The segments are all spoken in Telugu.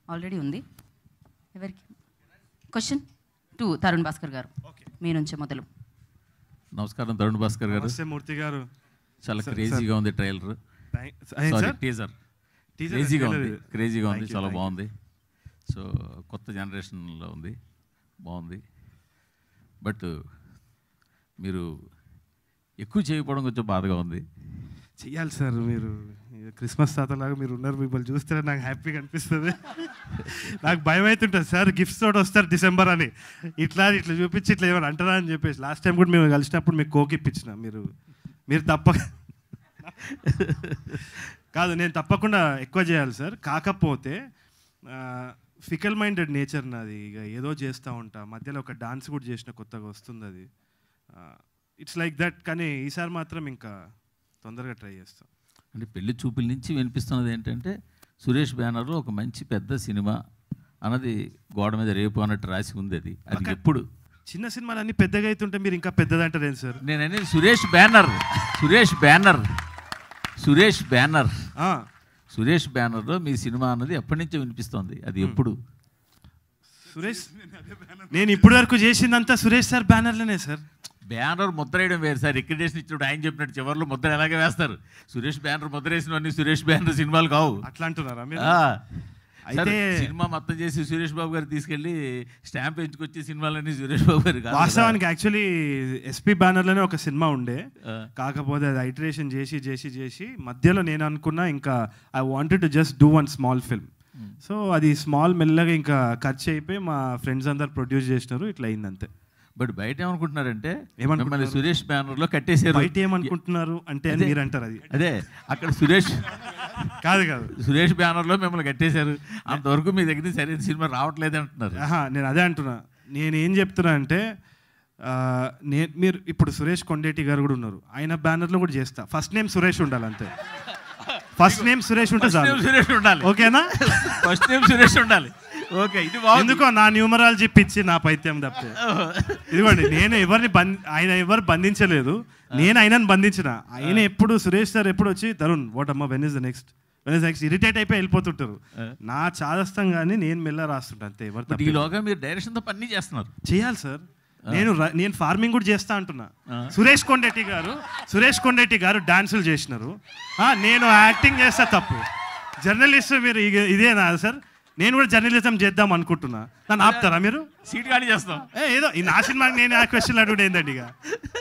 ఆల్రెడీ ఉంది ఎవరికి క్వశ్చన్ టూ తరుణ్ భాస్కర్ గారు మీ నుంచే మొదలు నమస్కారం తరుణ్ భాస్కర్ గారు నమస్తే మూర్తి గారు చాలా సార్, క్రేజీగా ఉంది ట్రైలర్ థాంక్- అయ్యింది సారీ సార్? టీజర్ Teaser క్రేజీగా ఉంది trailer. క్రేజీగా ఉంది Thank you, చాలా thank you. బాగుంది సో కొత్త జనరేషన్లో ఉంది బాగుంది బట్ మీరు ఎక్కువ చేయకపోవడం కొంచెం బాధగా ఉంది చెయ్యాలి సార్ మీరు క్రిస్మస్ తాతలాగా మీరు ఉన్నారు మిమ్మల్ని చూస్తే నాకు హ్యాపీగా అనిపిస్తుంది నాకు భయం అవుతుంటుంది సార్ గిఫ్ట్స్ తోటి వస్తారు డిసెంబర్ అని ఇట్లా ఇట్లా చూపించి ఇట్లా ఏమైనా అంటారా అని చెప్పేసి లాస్ట్ టైం కూడా మేము కలిసినప్పుడు మీకు కోక్ ఇప్పించిన మీరు మీరు తప్ప కాదు నేను తప్పకుండా ఎక్కువ చేయాలి సార్ కాకపోతే ఫికల్ మైండెడ్ నేచర్ నాది ఇక ఏదో చేస్తూ ఉంటా మధ్యలో ఒక డాన్స్ కూడా చేసిన కొత్తగా వస్తుంది అది ఇట్స్ లైక్ దట్ కానీ ఈసారి మాత్రం ఇంకా తొందరగా ట్రై చేస్తాం అంటే పెళ్లి చూపుల నుంచి వినిపిస్తున్నది ఏంటంటే సురేష్ బ్యానర్లో ఒక మంచి పెద్ద సినిమా అన్నది గోడ మీద రేపు అన్నట్టు రాసి ఉంది అది అది ఎప్పుడు చిన్న సినిమాలు అన్ని పెద్దగా అవుతుంటే మీరు ఇంకా పెద్దదంటారు ఏం సార్ నేను అనేది Suresh banner Suresh banner Suresh banner ఆ, సురేష్ బ్యానర్లో మీ సినిమా అన్నది ఎప్పటి నుంచో వినిపిస్తోంది అది ఎప్పుడు సురేష్ నేను ఇప్పటి వరకు చేసిందంతా సురేష్ సార్ బ్యానర్లోనే సార్ బ్యానర్ ముద్ర వేయడం వేరు సార్ రికమెండేషన్ ఇచ్చినప్పుడు ఆయన చెప్పినట్టు చివరిలో ముద్ర ఎలాగే వేస్తారు సురేష్ బ్యానర్ ముద్ర వేసినవన్నీ సురేష్ బ్యానర్ సినిమాలు కావు అట్లా అంటున్నారా మీరు ఆ. అయితే- సరే, సినిమా మొత్తం చేసి సురేష్ బాబు గారు తీసుకెళ్ళి స్టాంప్ ఎంచుకొచ్చి సినిమాలన్నీ సురేష్ బాబు గారు కాదు కదా. వాస్తవానికి యాక్చువల్లీ ఎస్పీ బ్యానర్లోనే ఒక సినిమా ఉండే ఆ. కాకపోతే అది ఐటరేషన్ చేసి చేసి చేసి మధ్యలో నేను అనుకున్నా ఇంకా I wanted to just do one small film so అది స్మాల్ మెల్లగా ఇంకా ఖర్చు అయిపోయి మా ఫ్రెండ్స్ అందరు ప్రొడ్యూస్ చేసినారు ఇట్లా అయింది అంతే బట్ బయట ఏమనుకుంటున్నారంటే ఏమనుకుంటున్నారు? మిమ్మల్ని సురేష్ బ్యానర్ లో కట్టేశారు బయట ఏమనుకుంటున్నారు అంటే అని అదే. మీరు అంటారు అది అదే అక్కడ సురేష్ కాదు కాదు సురేష్ బ్యానర్ లో మిమ్మల్ని కట్టేశారు అంతవరకు మీ దగ్గర నుంచి సరైన సినిమా రావట్లేదు అంటున్నారు ఆహా, నేను అదే అంటున్నా నేను ఏం చెప్తున్నా అంటే ఆ, నే మీరు ఇప్పుడు సురేష్ కొండేటి గారు కూడా ఉన్నారు ఆయన బ్యానర్లో కూడా చేస్తా ఫస్ట్ నేమ్ సురేష్ ఉండాలి అంతే ఫస్ట్ నేమ్ సురేష్ ఉంటే ఫస్ట్ చాలు నేమ్ సురేష్ ఉండాలి ఓకేనా ఫస్ట్ నేమ్ సురేష్ ఉండాలి ఓకే ఇది బాగుంది ఎందుకో నా న్యూమరాలజీ పిచ్చి నా పైత్యం తప్పితే ఇదిగోండి నేను ఎవరిని బంధ ఆయన ఎవరు బంధించలేదు నేను ఆయనను బంధించిన ఆయన ఎప్పుడు సురేష్ సార్ ఎప్పుడు వచ్చి తరుణ్ వాట్ అమ్మ when is the next when is next irritate అయిపోయి వెళ్ళిపోతుంటారు నా చాదస్తం కానీ నేను మెల్ల రాస్తుంటా అంతే ఎవరు బట్ తప్పే. ఈలోగా మీరు డైరెక్షన్ తో పని చేస్తున్నారు చేయాలి సార్ నేను ర- నేను ఫార్మింగ్ కూడా చేస్తా అంటున్నా ఆ. సురేష్ కొండెట్టి గారు సురేష్ కొండెట్టి గారు డాన్సులు చేసినారు ఆ, నేను యాక్టింగ్ చేస్తా తప్పు జర్నలిస్ట్ మీరు ఇగ- ఇదేనా సార్ నేను కూడా జర్నలిజం చేద్దాం అనుకుంటున్నా నన్ను ఆపుతారా మీరు సీట్ ఖాళీ చేస్తాం ఏ ఏదో ఈ నా సినిమాకి నేను ఆ క్వశ్చన్ అడుగుడు ఏందండి ఇక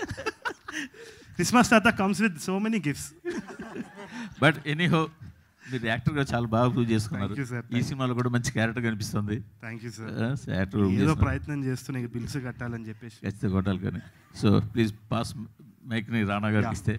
క్రిస్మస్ తాత comes with so many gifts but anyhow మీరు యాక్టర్గా చాలా బాగా ప్రూవ్ చేసుకున్నారు Thank you, sir. ఈ సినిమాలో కూడా మంచి క్యారెక్టర్ కనిపిస్తుంది థ్యాంక్ యూ సార్ యాక్టర్ ఏదో ప్రయత్నం చేస్తున్నా ఇక బిల్స్ కట్టాలని చెప్పేసి ఖచ్చితంగా కొట్టాలి కానీ సో ప్లీజ్ పాస్ మైక్ని రానా గారికి ఇస్తే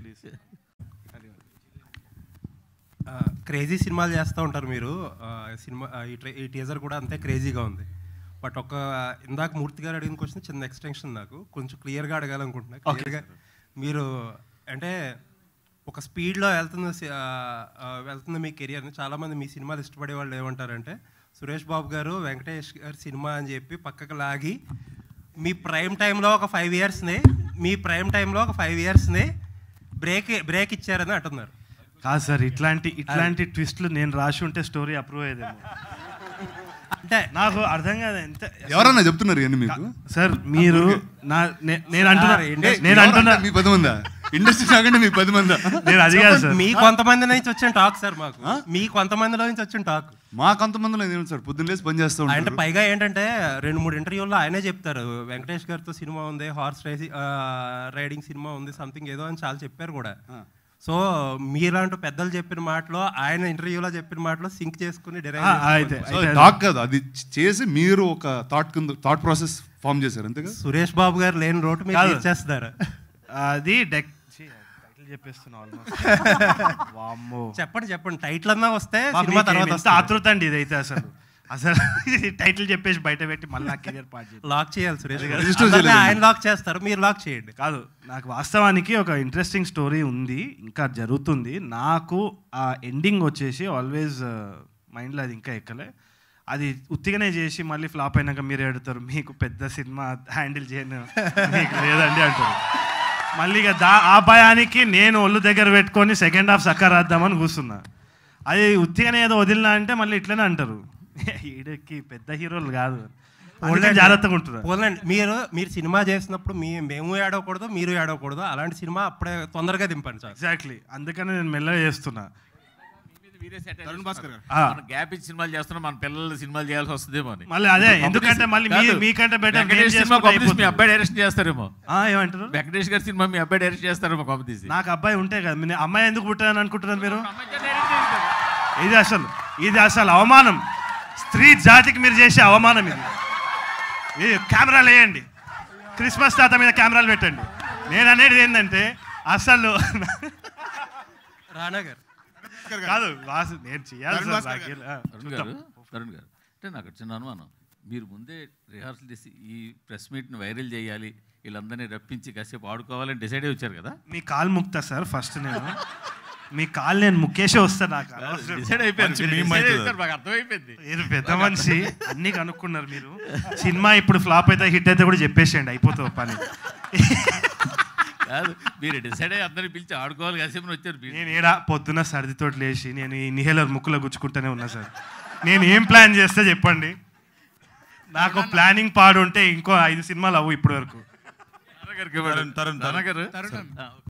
క్రేజీ సినిమాలు చేస్తూ ఉంటారు మీరు ఆ, సినిమా ఆ, ఈ ట్రై- ఈ టీజర్ కూడా అంతే క్రేజీగా ఉంది బట్ ఒక ఇందాక మూర్తి గారు అడిగిన క్వశ్చన్ చిన్న ఎక్స్టెన్షన్ నాకు కొంచెం క్లియర్గా అడగాలనుకుంటున్నా క్లియర్గా మీరు అంటే ఒక స్పీడ్లో వెళ్తున్న సి- ఆ, ఆ, వెళ్తున్న మీ కెరియర్ని చాలామంది మీ సినిమాలు ఇష్టపడే వాళ్ళు ఏమంటారంటే సురేష్ బాబు గారు వెంకటేష్ గారి సినిమా అని చెప్పి పక్కకు లాగి మీ ప్రైమ్ టైంలో ఒక ఫైవ్ ఇయర్స్ని మీ ప్రైమ్ టైంలో ఒక ఫైవ్ ఇయర్స్ని బ్రేక్ బ్రేక్ ఇచ్చారని అంటున్నారు కాదు సార్ ఇట్లాంటి ఇట్లాంటి ట్విస్ట్లు నేను రాసి ఉంటే స్టోరీ అప్రూవ్ అయ్యేదేమో అంటే నాకు అర్థం కాదు ఎంత ఎవరన్నా చెప్తున్నారు ఇవన్నీ మీకు సార్ మీరు నా నే- నేను అంటున్నా సార్, ఇండస్ట్రీ- నేను అంటున్నా మీ పది మందా ఇండస్ట్రీ నాకంటే మీ పది మందా నేను అది కాదు సార్ మీ కొంతమంది నుంచి వచ్చిన టాక్ సార్ మాకు మీ కొంతమందిలో నుంచి వచ్చిన టాక్ మా కొంతమందిలో ఏం సార్ పొద్దున్న లేసి పని చేస్తూ అంటే ఉంటారు పైగా ఏంటంటే రెండు మూడు ఇంటర్వ్యూల్లో ఆయనే చెప్తారు వెంకటేష్ గారితో సినిమా ఉంది హార్స్ రేసి రైడింగ్ సినిమా ఉంది సంథింగ్ ఏదో అని చాలా చెప్పారు కూడా సో మీలాంటి పెద్దలు చెప్పిన మాటలో ఆయన ఇంటర్వ్యూలో చెప్పిన మాటలో సింక్ చేసుకుని ఆ, డెరైవ్ అయితే సో అయితే టాక్ కాదు అది చేసి మీరు ఒక థాట్ కింద థాట్ ప్రాసెస్ ఫామ్ చేశారు అంతే కదా సురేష్ బాబు గారు లేని రోడ్డు మీరు కాదు. ఇచ్చేస్తారు అది డెక్ టైటిల్ చెప్పేస్తున్నా ఆల్మోస్ట్ వామ్మో చెప్పండి చెప్పండి టైటిల్ అన్నా వస్తే బాబు, సినిమా మీకు తర్వాత ఎంత వస్తుంది. ఆతృత అండి ఇదైతే అసలు అసలు టైటిల్ చెప్పేసి బయట పెట్టి మళ్ళీ నా కెరియర్ పార్ట్ చేయండి లాక్ చేయాలి సురేష్ గారు. రిజిస్టర్ అందరినీ చేయలేదు. ఆయన లాక్ చేస్తారు మీరు లాక్ చేయండి కాదు నాకు వాస్తవానికి ఒక ఇంట్రెస్టింగ్ స్టోరీ ఉంది ఇంకా జరుగుతుంది నాకు ఆ ఎండింగ్ వచ్చేసి ఆల్వేస్ మైండ్లో అది ఇంకా ఎక్కలే అది ఉత్తిగానే చేసి మళ్ళీ ఫ్లాప్ అయినాక మీరు ఎడతారు మీకు పెద్ద సినిమా హ్యాండిల్ చేయను మీకు లేదండి అంటారు మళ్ళీ ఇక దా ఆ భయానికి నేను ఒళ్ళు దగ్గర పెట్టుకొని సెకండ్ హాఫ్ సక్క రాద్దామని కూర్చున్నా అది ఉత్తిగానే ఏదో వదిలినా అంటే మళ్ళీ ఇట్లనే అంటారు ఈడకి పెద్ద హీరోలు కాదు అందుకని జాగ్రత్తగా ఉంటున్నారు పోలండి మీరు మీరు సినిమా చేసినప్పుడు మీ మేము ఏడవకూడదు మీరు ఏడవకూడదు అలాంటి సినిమా అప్పుడే తొందరగా దింపండి సార్ ఎగ్జాక్ట్లీ అందుకని నేను మెల్లగా చేస్తున్నా తరుణ్ భాస్కర్ గారు ఆ. మన గ్యాప్ ఇచ్చి సినిమాలు చేస్తున్నాం మన పిల్లలు సినిమాలు చేయాల్సి వస్తుందేమో అని మళ్ళీ అదే ఎందుకంటే మళ్ళీ మీ కాదు. మీకంటే బెటర్ వెంకటేష్ సినిమా కాంపిటీషన్ మీ అబ్బాయి డైరెక్షన్ చేస్తారేమో ఏమంటారు వెంకటేష్ గారి సినిమా మీ అబ్బాయి డైరెక్ట్ చేస్తారేమో కాంపిటీషన్ నాకు అబ్బాయి ఉంటే కదా మీ అమ్మాయి ఎందుకు పుట్టారని అనుకుంటున్నారు మీరు ఇది అసలు ఇది అసలు అవమానం స్త్రీ జాతికి మీరు చేసే అవమానం ఇది ఈ కెమెరాలు వేయండి క్రిస్మస్ తాత మీద కెమెరాలు పెట్టండి నేను అనేది ఏంటంటే అసలు రానా గారు కాదు వాసు నేను చేయాలి తరుణ్ సార్ భాస్కర్ నాకేం- ఆ, తరుణ్ గారు తరుణ్ గారు అంటే నాకు చిన్న అనుమానం మీరు ముందే రిహార్సల్ చేసి ఈ ప్రెస్ మీట్ని వైరల్ చేయాలి వీళ్ళందరినీ రప్పించి కాసేపు ఆడుకోవాలని డిసైడ్ అయ్యి వచ్చారు కదా మీ కాల్ ముక్తా సార్ ఫస్ట్ నేను మీ కాల్ నేను ముక్కేసే వస్తా నాకు అనవసరం. డిసైడ్ అయిపోయారు మంచి మీరు meme decide అవుతుంది. అయిపోయారు, మాకు అర్థమైపోయింది మీరు పెద్ద మనిషి అన్ని కనుక్కున్నారు మీరు సినిమా ఇప్పుడు ఫ్లాప్ అయితే హిట్ అయితే కూడా చెప్పేసేయండి అయిపోతుంది పని కాదు మీరు డిసైడ్ అయ్యి అందరిని పిలిచి ఆడుకోవాలి కాసేపు అని వచ్చారు మీరు నేను ఏడా పొద్దున్న సర్దితో లేచి నేను ఈ నిహేలర్ ముక్కులో గుచ్చుకుంటూనే ఉన్నా సార్ నేను ఏం ప్లాన్ చేస్తే చెప్పండి నాకు ప్లానింగ్ పాడు ఉంటే ఇంకో ఐదు సినిమాలు అవ్వు ఇప్పటి వరకు నాన్నగారికి ఇవ్వండి. తరుణ్, తరుణ్, నాన్నగారు తరుణ్. ఆ,